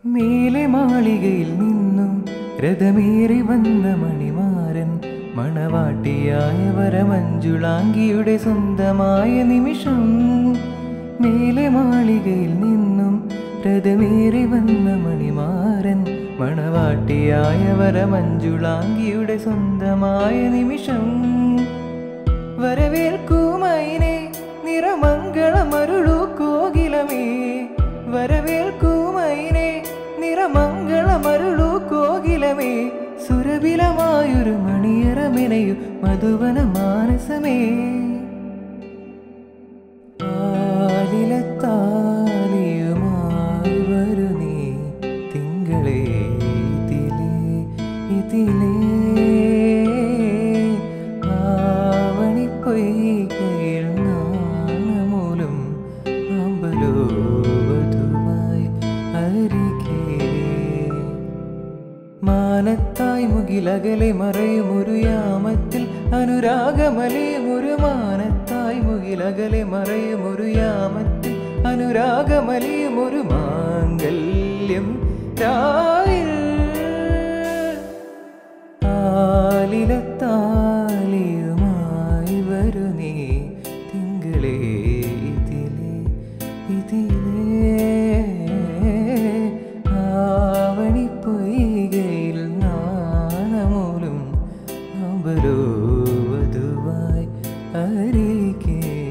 മേലെ മാളികയിൽ നിന്നും രഥമേറി വന്ന മണിമാരൻ മണവാട്ടിയായ വരമഞ്ജുളാങ്കിയുടെ സ്വന്തമായ നിമിഷം മേലെ മാളികയിൽ നിന്നും രഥമേറി വന്ന മണിമാരൻ മണവാട്ടിയായ വരമഞ്ജുളാങ്കിയുടെ സ്വന്തമായ നിമിഷം വരവേൽക്കുമൈനെ നിറമംഗളമരുളു കോകിലമേ വരവേൽക്കുമൈനെ നിറമംഗളമരുളു കോകിലമേ സുരവിലമായൊരു മണിയറമെനയും മധുവന മാനസമേ ആലിലത്താലിയുമായി വരു നീ തിങ്കളേ ഇതിലേ ഇതിലേ ആവണിപ്പൊയ്കയിൽ നാണമൂലം അമ്പലോ വധുവായി അരികേ മാനത്തായി മുകിലകലെ മറയും ഒരു യാമത്തിൽ അനുരാഗമലയും ഒരു മാനത്തായി മുകിലകലെ മറയും ഒരു യാമത്തിൽ അനുരാഗമലയും ഒരു മാംഗല്യം രാവിൽ ആലിലത്താലിയുമായി വരു നീ തിങ്കളേ ഇതിലേ ഇതിലേ ആവണി പൊയ്കയിൽ നാണമൂലും അമ്പലോ വധുവായി അരികേ